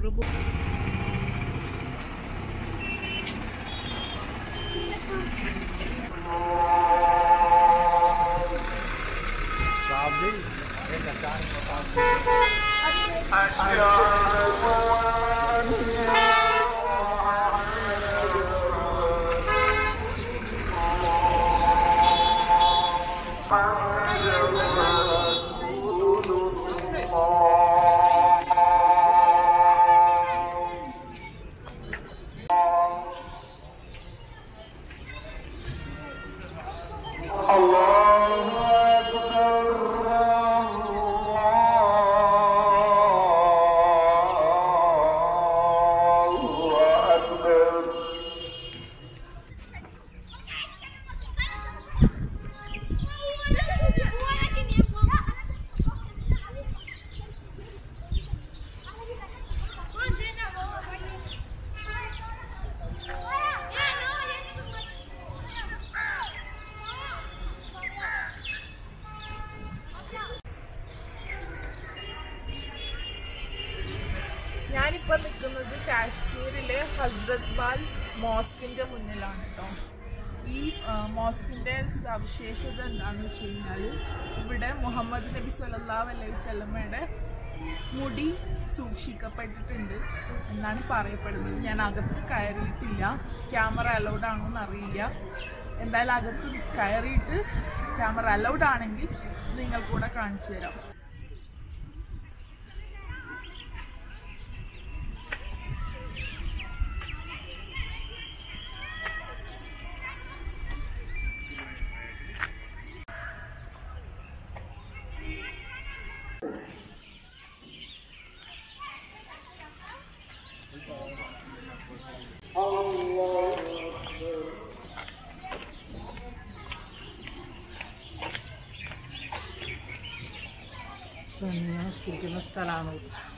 Tour പോകും ഞാനിപ്പോ നിൽക്കുന്നത് കാശ്മീരിലെ ഹസ്രത് ബാൽ മോസ്കിന്റെ മുന്നിലാണ് കേട്ടോ ഈ ആ, മോസ്കിന്റെ സവിശേഷത എന്താണെന്ന് വെച്ച് കഴിഞ്ഞാൽ ഇവിടെ മുഹമ്മദ് നബി സല്ലല്ലാഹു അലൈഹി സ്വലമയുടെ മുടി സൂക്ഷിക്കപ്പെട്ടിട്ടുണ്ട് എന്നാണ് പറയപ്പെടുന്നത് ഞാൻ അകത്ത് കയറിയിട്ടില്ല ക്യാമറ അലൗഡ് ആണോ എന്ന് അറിയില്ല എന്തായാലും അകത്ത് കയറിയിട്ട് ക്യാമറ അലൗഡ് ആണെങ്കിൽ നിങ്ങൾ കൂടെ കാണിച്ചു തരാം നമസ്കരിക്കുന്ന സ്ഥലമാണ്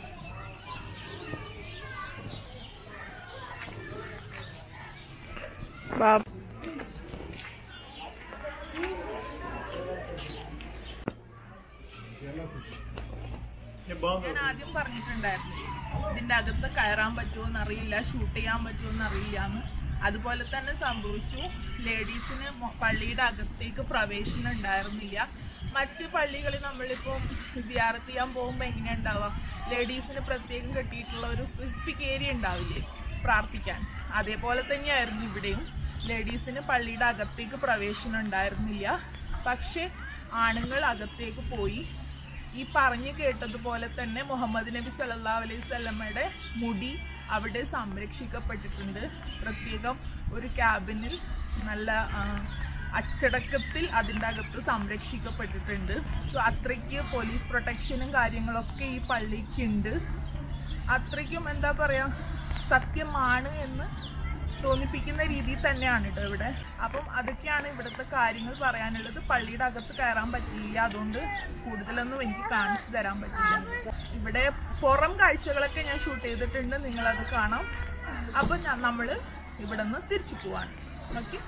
ഞാൻ ആദ്യം പറഞ്ഞിട്ടുണ്ടായിരുന്നു ഇതിന്റെ അകത്ത് കയറാൻ പറ്റുമോ അറിയില്ല ഷൂട്ട് ചെയ്യാൻ പറ്റുമോ അറിയില്ല എന്ന് അതുപോലെ തന്നെ സംഭവിച്ചു ലേഡീസിന് മൊ- പള്ളിയുടെ അകത്തേക്ക് പ്രവേശനം ഉണ്ടായിരുന്നില്ല മറ്റ് പള്ളികളിൽ നമ്മളിപ്പോൾ സിയാറത്ത് ചെയ്യാൻ പോകുമ്പോൾ എങ്ങനെയാ ഉണ്ടാവുക ലേഡീസിന് പ്രത്യേകം കെട്ടിയിട്ടുള്ള ഒരു സ്പെസിഫിക് ഏരിയ ഉണ്ടാവില്ലേ പ്രാർത്ഥിക്കാൻ അതേപോലെ തന്നെയായിരുന്നു ഇവിടെയും ലേഡീസിന് പള്ളിയുടെ അകത്തേക്ക് പ്രവേശനം ഉണ്ടായിരുന്നില്ല പക്ഷെ ആണുങ്ങൾ അകത്തേക്ക് പോയി ഈ പറഞ്ഞു കേട്ടതുപോലെ തന്നെ മുഹമ്മദ് നബി സല്ലല്ലാഹു അലൈഹി സ്വലമയുടെ മുടി അവിടെ സംരക്ഷിക്കപ്പെട്ടിട്ടുണ്ട് പ്രത്യേകം ഒരു ക്യാബിനിൽ നല്ല ആ, അച്ചടക്കത്തിൽ അതിൻ്റെ അകത്ത് സംരക്ഷിക്കപ്പെട്ടിട്ടുണ്ട് സോ അത്രയ്ക്ക് പോലീസ് പ്രൊട്ടക്ഷനും കാര്യങ്ങളൊക്കെ ഈ പള്ളിക്കുണ്ട് അത്രയ്ക്കും എന്താ പറയാ സത്യമാണ് എന്ന് തോന്നിപ്പിക്കുന്ന രീതിയിൽ തന്നെയാണ് കേട്ടോ ഇവിടെ അപ്പം അതൊക്കെയാണ് ഇവിടുത്തെ കാര്യങ്ങൾ പറയാനുള്ളത് പള്ളിയുടെ അകത്ത് കയറാൻ പറ്റിയില്ല അതുകൊണ്ട് കൂടുതലൊന്നും എനിക്ക് കാണിച്ചു തരാൻ പറ്റില്ല ഇവിടെ പുറം കാഴ്ചകളൊക്കെ ഞാൻ ഷൂട്ട് ചെയ്തിട്ടുണ്ട് നിങ്ങളത് കാണാം അപ്പം ഞാൻ നമ്മൾ ഇവിടെ നിന്ന് തിരിച്ചു പോവാണ് ഓക്കെ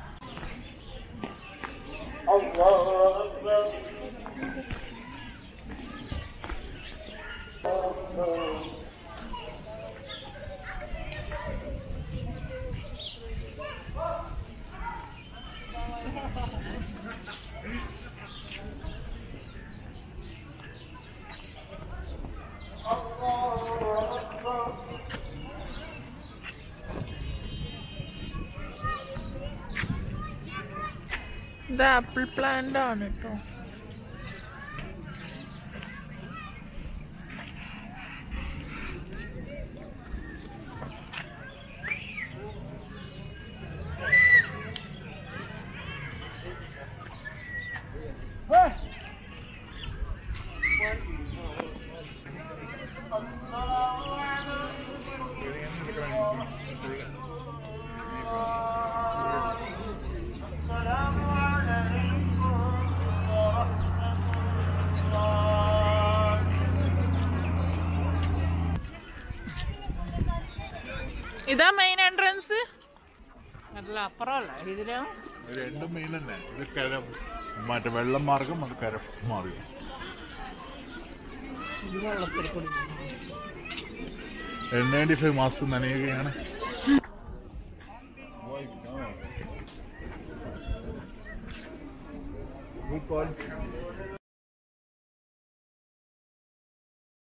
ഇത് ആപ്പിൾ പ്ലാന്റ് ആണ് കേട്ടോ ഇതാ മെയിൻ എൻട്രൻസ് അല്ല അപ്പുറമല്ല ഇതിന് ഇത് രണ്ടും മെയിൻ തന്നെ ഇത് കര മറ്റേ വെള്ളം മാർഗം അത് കര മാർഗം ഇത് വെള്ളത്തിൽ കുടിക്കുന്നു എൻ നയൻറ്റി ഫൈവ് മാസ്ക് നനയുകയാണ് Good call.